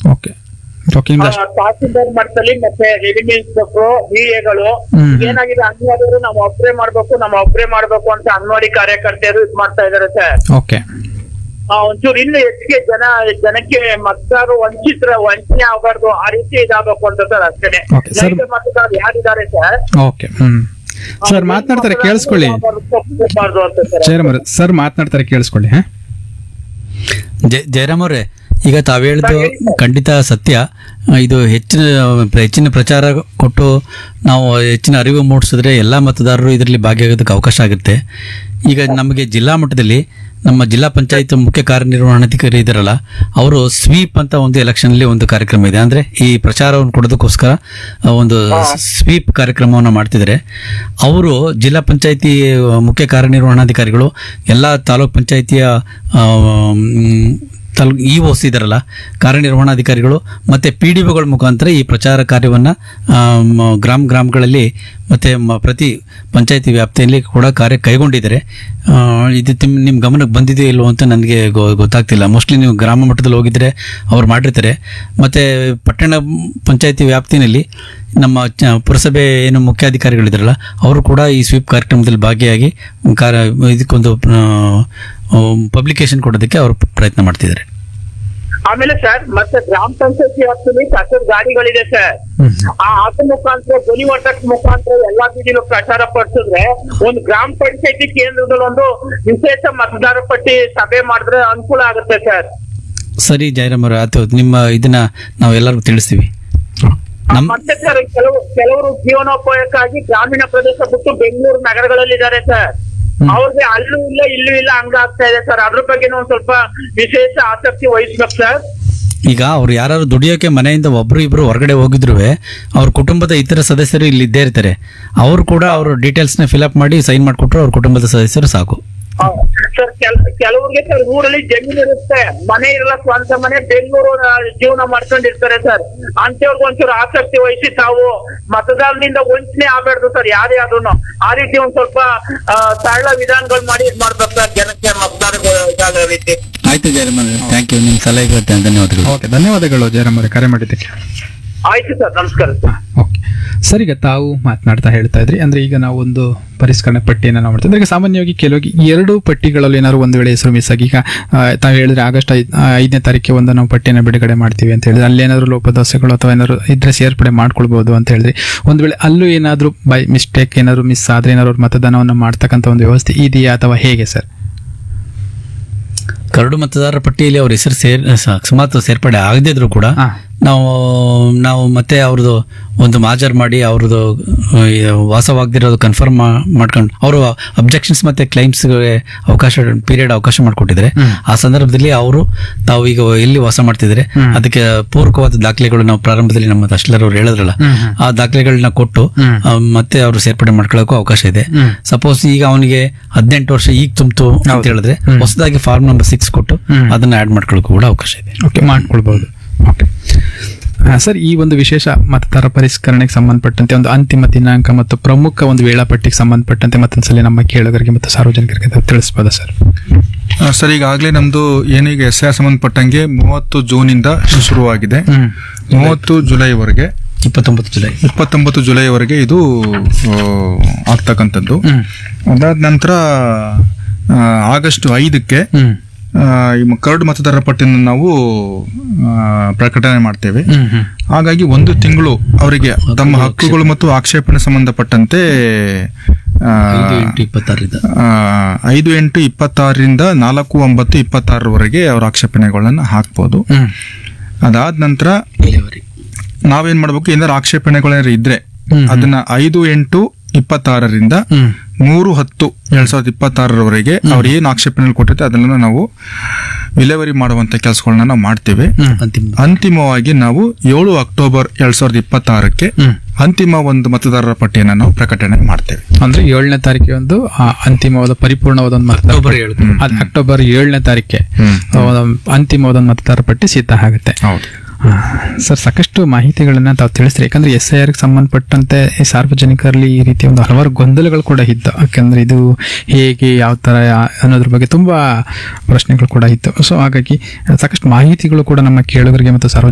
Okay okay ನಿಮ್ದು ಅಷ್ಟು ತಹಸೀಲ್ದಾರ್ ಮಟ್ಟದಲ್ಲಿ ಮತ್ತೆ ರೆವಿನ್ಯೂ ಇನ್ಸ್ಪೆಕ್ಟರ್ ಗಳು ಹ್ಮ್. ಏನಾಗಿದೆ ಅಂಗನವಾಡಿಯವರು ನಾವು ಒಬ್ಬರೇ ಮಾಡ್ಬೇಕು ನಾವು ಒಬ್ಬರೇ ಮಾಡ್ಬೇಕು ಅಂತ ಅಂಗನವಾಡಿ ಕಾರ್ಯಕರ್ತೆಯರು ಇದ್ ಮಾಡ್ತಾ ಇದಾರೆ ಸರ್ ಓಕೆ ಆ, ಒಂಚೂರು ಇನ್ನು ಹೆಚ್ಚಿಗೆ ಜನ ಜನಕ್ಕೆ ಮತದಾರರು ವಂಚಿತರ ವಂಚನೆ ಆಗಬಾರ್ದು ಆ ರೀತಿ ಇದಾಗಬೇಕು ಅಂತ ಸರ್ ಅಷ್ಟೇನೆ Okay, sir. ನೈಜ ಮತದಾರರು ಯಾರಿದ್ದಾರೆ ಸರ್ ಓಕೆ ಹ್ಮ್ ಸರ್ ಮಾತನಾಡ್ತಾರೆ ಕೇಳಿಸ್ಕೊಳ್ಳಿ ತಪ್ಪಿಸಬಾರ್ದು ಅಂತ ಸರ್ ಜಯರಾಮ್ ಅವ್ರೆ, ಸರ್ ಮಾತನಾಡ್ತಾರೆ ಕೇಳಿಸ್ಕೊಳ್ಳಿ ಹಾ ಜಯ ಜಯರಾಮ್ ಅವರೇ ಈಗ ತಾವು ಹೇಳಿದ್ದು ಖಂಡಿತ ಸತ್ಯ ಇದು ಹೆಚ್ಚಿನ ಹೆಚ್ಚಿನ ಪ್ರಚಾರ ಕೊಟ್ಟು ನಾವು ಹೆಚ್ಚಿನ ಅರಿವು ಮೂಡಿಸಿದ್ರೆ ಎಲ್ಲ ಮತದಾರರು ಇದರಲ್ಲಿ ಭಾಗಿಯಾಗೋದಕ್ಕೆ ಅವಕಾಶ ಆಗುತ್ತೆ ಈಗ ನಮಗೆ ಜಿಲ್ಲಾ ಮಟ್ಟದಲ್ಲಿ ನಮ್ಮ ಜಿಲ್ಲಾ ಪಂಚಾಯತ್ ಮುಖ್ಯ ಕಾರ್ಯನಿರ್ವಹಣಾಧಿಕಾರಿ ಇದ್ದಾರಲ್ಲ ಅವರು ಸ್ವೀಪ್ ಅಂತ ಒಂದು ಎಲೆಕ್ಷನಲ್ಲಿ ಒಂದು ಕಾರ್ಯಕ್ರಮ ಇದೆ ಅಂದರೆ ಈ ಪ್ರಚಾರವನ್ನು ಕೊಡೋದಕ್ಕೋಸ್ಕರ ಆ, ಒಂದು ಸ್ವೀಪ್ ಕಾರ್ಯಕ್ರಮವನ್ನು ಮಾಡ್ತಿದ್ದಾರೆ ಅವರು ಜಿಲ್ಲಾ ಪಂಚಾಯತಿ ಮುಖ್ಯ ಕಾರ್ಯನಿರ್ವಹಣಾಧಿಕಾರಿಗಳು ಎಲ್ಲ ತಾಲೂಕ್ ಪಂಚಾಯತಿಯ ತಾಲೂಕು ಇ ಓಸ್ ಇದಾರಲ್ಲ ಕಾರ್ಯನಿರ್ವಹಣಾಧಿಕಾರಿಗಳು ಮತ್ತು ಪಿ ಡಿ ಒಗಳ ಮುಖಾಂತರ ಈ ಪ್ರಚಾರ ಕಾರ್ಯವನ್ನು ಗ್ರಾಮ ಗ್ರಾಮಗಳಲ್ಲಿ ಮತ್ತು ಪ್ರತಿ ಪಂಚಾಯತಿ ವ್ಯಾಪ್ತಿಯಲ್ಲಿ ಕೂಡ ಕಾರ್ಯ ಕೈಗೊಂಡಿದ್ದಾರೆ ಆ, ಇದು ತಿಮ್ ನಿಮ್ಮ ಗಮನಕ್ಕೆ ಬಂದಿದೆಯೋ ಇಲ್ವೋ ಅಂತ ನನಗೆ ಗೊ- ಗೊತ್ತಾಗ್ತಿಲ್ಲ ಮೋಸ್ಟ್ಲಿ ನೀವು ಗ್ರಾಮ ಮಟ್ಟದಲ್ಲಿ ಹೋಗಿದ್ರೆ ಅವ್ರು ಮಾಡಿರ್ತಾರೆ ಮತ್ತು ಪಟ್ಟಣ ಪಂಚಾಯತಿ ವ್ಯಾಪ್ತಿನಲ್ಲಿ ನಮ್ಮ ಚ- ಪುರಸಭೆ ಏನು ಮುಖ್ಯಾಧಿಕಾರಿಗಳಿದ್ದಾರಲ್ಲ ಅವರು ಕೂಡ ಈ ಸ್ವೀಪ್ ಕಾರ್ಯಕ್ರಮದಲ್ಲಿ ಭಾಗಿಯಾಗಿ ಕಾರ ಇದಕ್ಕೊಂದು ಪಬ್ಲಿಕೇಶನ್ ಕೊಡೋದಕ್ಕೆ ಅವರು ಪ್ರಯತ್ನ ಮಾಡ್ತಿದ್ದಾರೆ ಆಮೇಲೆ ಸರ್ ಮತ್ತೆ ಗ್ರಾಮ ಪಂಚಾಯತಿ ವ್ಯಾಪ್ತಿಯಲ್ಲಿ ಕಸದ ಗಾಡಿಗಳಿದೆ ಸರ್ ಆ ಆಟೋ ಮುಖಾಂತರ ಧ್ವನಿ ವರ್ಧಕ ಮುಖಾಂತರ ಎಲ್ಲಾ ಬೀದಿಲು ಪ್ರಚಾರ ಪಡಿಸಿದ್ರೆ ಒಂದು ಗ್ರಾಮ ಪಂಚಾಯತಿ ಕೇಂದ್ರದಲ್ಲಿ ಒಂದು ವಿಶೇಷ ಮತದಾರ ಪಟ್ಟಿ ಸಭೆ ಮಾಡಿದ್ರೆ ಅನುಕೂಲ ಆಗುತ್ತೆ ಸರ್ ಸರಿ ಜಯರಾಮ್ ಅವರ ಆಯ್ತು ನಿಮ್ಮ ಇದನ್ನ ನಾವು ಎಲ್ಲರಿಗೂ ತಿಳಿಸ್ತೀವಿ ನಮ್ಮ ಮತ್ತೆ ಸರ್ ಕೆಲವು ಕೆಲವರು ಜೀವನೋಪಾಯಕ್ಕಾಗಿ ಗ್ರಾಮೀಣ ಪ್ರದೇಶ ಬಿಟ್ಟು ಬೆಂಗಳೂರು ನಗರಗಳಲ್ಲಿ ಇದ್ದಾರೆ ಸರ್ ಅವ್ರಿಗೆ ಅಲ್ಲೂ ಇಲ್ಲ ಇಲ್ಲೂ ಇಲ್ಲ ಹಂಗ ಆಗ್ತಾ ಇದೆ ಸರ್ ಅದ್ರ ಬಗ್ಗೆನೂ ಒಂದ್ ಸ್ವಲ್ಪ ವಿಶೇಷ ಆಸಕ್ತಿ ವಹಿಸ್ಬೇಕು ಸರ್ ಈಗ ಅವ್ರು ಯಾರು ದುಡಿಯೋಕೆ ಮನೆಯಿಂದ ಒಬ್ರು ಇಬ್ರು ಹೊರಗಡೆ ಹೋಗಿದ್ರು ಅವ್ರ ಕುಟುಂಬದ ಇತರ ಸದಸ್ಯರು ಇಲ್ಲಿ ಇದ್ದೇ ಇರ್ತಾರೆ ಅವರು ಕೂಡ ಅವ್ರ ಡೀಟೇಲ್ಸ್ನ ಫಿಲಪ್ ಮಾಡಿ ಸೈನ್ ಮಾಡಿಕೊಟ್ರು ಅವ್ರ ಕುಟುಂಬದ ಸದಸ್ಯರು ಸಾಕು ಸರ್ ಕೆಲ ಕೆಲವ್ರಿಗೆ ಸರ್ ಊರಲ್ಲಿ ಜಮೀನು ಇರುತ್ತೆ ಮನೆ ಇರಲ್ಲ ಸ್ವಂತ ಮನೆ ಬೆಂಗಳೂರು ಆ, ಜೀವನ ಮಾಡ್ಕೊಂಡಿರ್ತಾರೆ ಸರ್ ಅಂತವ್ರಿಗೆ ಒಂಚೂರು ಆಸಕ್ತಿ ವಹಿಸಿ ತಾವು ಮತದಾನದಿಂದ ವಂಚನೆ ಆಗ್ಬಾರ್ದು ಸರ್ ಯಾರೇ ಆದ್ರೂ ಆ ರೀತಿ ಒಂದ್ ಸ್ವಲ್ಪ ಆ, ಸರಳ ವಿಧಾನಗಳು ಮಾಡಿ ಇದ್ ಮಾಡ್ಬೇಕು ಸರ್ ಜನಕ್ಕೆ ಮತದಾನ ಇದಾಗೋ ರೀತಿ ಆಯ್ತು ಜಯರಾಮ್ ಥ್ಯಾಂಕ್ ಯು ನಿಮ್ಮ ಸಲಹೆಗೆ ಧನ್ಯವಾದಗಳು ಓಕೆ ಧನ್ಯವಾದಗಳು ಜಯರಾಮ್ ಅವರೇ ಕರೆ ಮಾಡಿದ್ದಕ್ಕೆ ಆಯ್ತು ಸರ್ ನಮಸ್ಕಾರ ಸರ್ ಓಕೆ ಸರ್ ಈಗ ತಾವು ಮಾತನಾಡ್ತಾ ಹೇಳ್ತಾ ಇದ್ರಿ ಅಂದ್ರೆ ಈಗ ನಾವು ಒಂದು ಪರಿಷ್ಕರಣೆ ಪಟ್ಟಿಯನ್ನು ನಾವು ಮಾಡ್ತೀವಿ ಅಂದ್ರೆ ಈಗ ಸಾಮಾನ್ಯವಾಗಿ ಕೆಲವಾಗಿ ಎರಡು ಪಟ್ಟಿಗಳಲ್ಲಿ ಏನಾದ್ರು ಒಂದು ವೇಳೆ ಹೆಸರು ಮಿಸ್ ಆಗಿ ಈಗ ಆ, ತಾವು ಹೇಳಿದ್ರೆ ಆಗಸ್ಟ್ ಐದ್- ಆ, ಐದನೇ ತಾರೀಕಿಗೆ ಒಂದು ನಾವು ಪಟ್ಟಿಯನ್ನು ಬಿಡುಗಡೆ ಮಾಡ್ತೀವಿ ಅಂತ ಹೇಳಿದ್ರೆ ಅಲ್ಲೇನಾದ್ರು ಲೋಪದೋಷಗಳು ಅಥವಾ ಏನಾದ್ರು ಇದ್ರೆ ಸೇರ್ಪಡೆ ಮಾಡ್ಕೊಳ್ಬಹುದು ಅಂತ ಹೇಳಿದ್ರೆ ಒಂದು ವೇಳೆ ಅಲ್ಲೂ ಏನಾದ್ರು ಬೈ ಮಿಸ್ಟೇಕ್ ಏನಾದ್ರು ಮಿಸ್ ಆದ್ರೆ ಏನಾದ್ರು ಅವ್ರು ಮತದಾನವನ್ನು ಮಾಡ್ತಕ್ಕಂಥ ಒಂದು ವ್ಯವಸ್ಥೆ ಇದೆಯಾ ಅಥವಾ ಹೇಗೆ ಸರ್ ಕರಡು ಮತದಾರರ ಪಟ್ಟಿಯಲ್ಲಿ ಅವ್ರ ಹೆಸರು ಸೇರ್ ಸ- ಅಕಸ್ಮಾತ್ ಸೇರ್ಪಡೆ ಆಗದಿದ್ರು ಕೂಡ ಹಾ. ನಾವು ನಾವು ಮತ್ತೆ ಅವ್ರದ್ದು ಒಂದು ಮಾಜರ್ ಮಾಡಿ ಅವ್ರದ್ದು ಆ, ಈ ವಾಸವಾಗದಿರೋದು ಕನ್ಫರ್ಮ್ ಮಾಡ್ಕೊಂಡು ಅವರು ಅಬ್ಜೆಕ್ಷನ್ಸ್ ಮತ್ತೆ ಕ್ಲೈಮ್ಸ್ಗೆ ಅವಕಾಶ ಪೀರಿಯಡ್ ಅವಕಾಶ ಮಾಡಿಕೊಟ್ಟಿದ್ದಾರೆ ಆ ಸಂದರ್ಭದಲ್ಲಿ ಅವರು ತಾವು ಈಗ ಎಲ್ಲಿ ವಾಸ ಮಾಡ್ತಿದ್ದಾರೆ ಅದಕ್ಕೆ ಪೂರಕವಾದ ದಾಖಲೆಗಳು ನಾವು ಪ್ರಾರಂಭದಲ್ಲಿ ನಮ್ಮ ತಹಶೀಲ್ದಾರ್ ಅವ್ರು ಹೇಳಿದ್ರಲ್ಲ ಆ ದಾಖಲೆಗಳನ್ನ ಕೊಟ್ಟು ಆ, ಮತ್ತೆ ಅವರು ಸೇರ್ಪಡೆ ಮಾಡ್ಕೊಳ್ಳೋಕ್ಕೂ ಅವಕಾಶ ಇದೆ ಸಪೋಸ್ ಈಗ ಅವನಿಗೆ ಹದಿನೆಂಟು ವರ್ಷ ಈಗ ತುಂಬಿತು ಅಂತ ಹೇಳಿದ್ರೆ ಹೊಸದಾಗಿ ಫಾರ್ಮ್ ನಂಬರ್ ಸಿಕ್ಸ್ ಕೊಟ್ಟು ಅದನ್ನ ಆಡ್ ಮಾಡ್ಕೊಳ್ಳೋಕ್ಕೂ ಕೂಡ ಅವಕಾಶ ಇದೆ ಓಕೆ ಮಾಡ್ಕೊಳ್ಬಹುದು ಓಕೆ ಸರ್ ಈ ಒಂದು ವಿಶೇಷ ಮತದಾರ ಪರಿಷ್ಕರಣೆಗೆ ಸಂಬಂಧಪಟ್ಟಂತೆ ಒಂದು ಅಂತಿಮ ದಿನಾಂಕ ಮತ್ತು ಪ್ರಮುಖ ಒಂದು ವೇಳಾಪಟ್ಟಿಗೆ ಸಂಬಂಧಪಟ್ಟಂತೆ ಮತ್ತೊಂದ್ಸಲಿ ನಮ್ಮ ಕೇಳುಗರಿಗೆ ಮತ್ತು ಸಾರ್ವಜನಿಕರಿಗೆ ತಾವು ತಿಳಿಸ್ಬೋದಾ ಸರ್ ಆ, ಸರ್ ಈಗಾಗಲೇ ನಮ್ದು ಏನೀಗ ಎಸ್ ಐ ಸಂಬಂಧಪಟ್ಟಂಗೆ ಮೂವತ್ತು ಜೂನಿಂದ ಶುರುವಾಗಿದೆ ಮೂವತ್ತು ಜುಲೈವರೆಗೆ ಇಪ್ಪತ್ತೊಂಬತ್ತು ಜುಲೈ ಇಪ್ಪತ್ತೊಂಬತ್ತು ಜುಲೈವರೆಗೆ ಇದು ಆ, ಆಗ್ತಕ್ಕಂಥದ್ದು ಅದಾದ ನಂತರ ಆ, ಆಗಸ್ಟ್ ಐದಕ್ಕೆ ಆ, ಈ ಮ- ಕರಡು ಮತದಾರರ ಪಟ್ಟಿಯನ್ನು ನಾವು ಆ, ಪ್ರಕಟಣೆ ಮಾಡ್ತೇವೆ ಹಾಗಾಗಿ ಒಂದು ತಿಂಗಳು ಅವರಿಗೆ ತಮ್ಮ ಹಕ್ಕುಗಳು ಮತ್ತು ಆಕ್ಷೇಪಣೆ ಸಂಬಂಧಪಟ್ಟಂತೆ ಆ, ಐದು ಎಂಟು ಇಪ್ಪತ್ತಾರರಿಂದ ಆ, ಐದು ಎಂಟು ಇಪ್ಪತ್ತಾರರಿಂದ ನಾಲ್ಕು ಒಂಬತ್ತು ಇಪ್ಪತ್ತಾರರವರೆಗೆ ಅವರ ಆಕ್ಷೇಪಣೆಗಳನ್ನ ಹಾಕ್ಬೋದು ಅದಾದ ನಂತರ ಇಲ್ಲಿವರೆಗೆ ನಾವೇನ್ ಮಾಡ್ಬೇಕು ಏನಾದ್ರು ಆಕ್ಷೇಪಣೆಗಳೇನಾದ್ರು ಇದ್ರೆ ಅದನ್ನ ಐದು ಎಂಟು ಇಪ್ಪತ್ತಾರರಿಂದ ಮೂರು ಹತ್ತು ಎರಡ್ ಸಾವಿರದ ಇಪ್ಪತ್ತಾರರವರೆಗೆ ಅವ್ರು ಏನ್ ಆಕ್ಷೇಪಣೆ ಕೊಟ್ಟಿರ್ತಾರೆ ಅದನ್ನ ನಾವು ವಿಲೇವರಿ ಮಾಡುವಂತ ಕೆಲಸಗಳನ್ನ ನಾವು ಮಾಡ್ತೇವೆ ಅಂತಿಮ ಅಂತಿಮವಾಗಿ ನಾವು ಏಳು ಅಕ್ಟೋಬರ್ ಎರಡ್ ಸಾವಿರದ ಇಪ್ಪತ್ತಾರಕ್ಕೆ ಅಂತಿಮ ಒಂದು ಮತದಾರರ ಪಟ್ಟಿಯನ್ನು ನಾವು ಪ್ರಕಟಣೆ ಮಾಡ್ತೇವೆ ಅಂದ್ರೆ ಏಳನೇ ತಾರೀಕಿಗೆ ಒಂದು ಆ, ಅಂತಿಮವಾದ ಪರಿಪೂರ್ಣವಾದ ಒಂದು ಮತದಾರ ಅಕ್ಟೋಬರ್ ಪಟ್ಟಿ. ಏಳು. ಅದು ಅಕ್ಟೋಬರ್ ಏಳನೇ ತಾರೀಕೆ ಹ್ಮ್. ಅಂತಿಮವಾದ ಒಂದು ಮತದಾರ ಪಟ್ಟಿ ಸಿದ್ಧ ಆಗುತ್ತೆ ಹೌದು ಆ, ಸರ್ ಸಾಕಷ್ಟು ಮಾಹಿತಿಗಳನ್ನ ತಾವು ತಿಳಿಸ್ರಿ ಯಾಕಂದ್ರೆ ಎಸ್ ಐ ಆರ್ಗೆ ಸಂಬಂಧಪಟ್ಟಂತೆ ಈ ಸಾರ್ವಜನಿಕರಲ್ಲಿ ಈ ರೀತಿಯ ಒಂದು ಹಲವಾರು ಗೊಂದಲಗಳು ಕೂಡ ಇತ್ತು ಯಾಕಂದ್ರೆ ಇದು ಹೇಗೆ ಯಾವ ತರ ಯಾ- ಅನ್ನೋದ್ರ ಬಗ್ಗೆ ತುಂಬಾ ಪ್ರಶ್ನೆಗಳು ಕೂಡ ಇತ್ತು ಸೊ ಹಾಗಾಗಿ ಸಾಕಷ್ಟು ಮಾಹಿತಿಗಳು ಕೂಡ ನಮ್ಮ ಕೇಳುಗರಿಗೆ ಮತ್ತು ಸಾರ್ವಜನಿಕ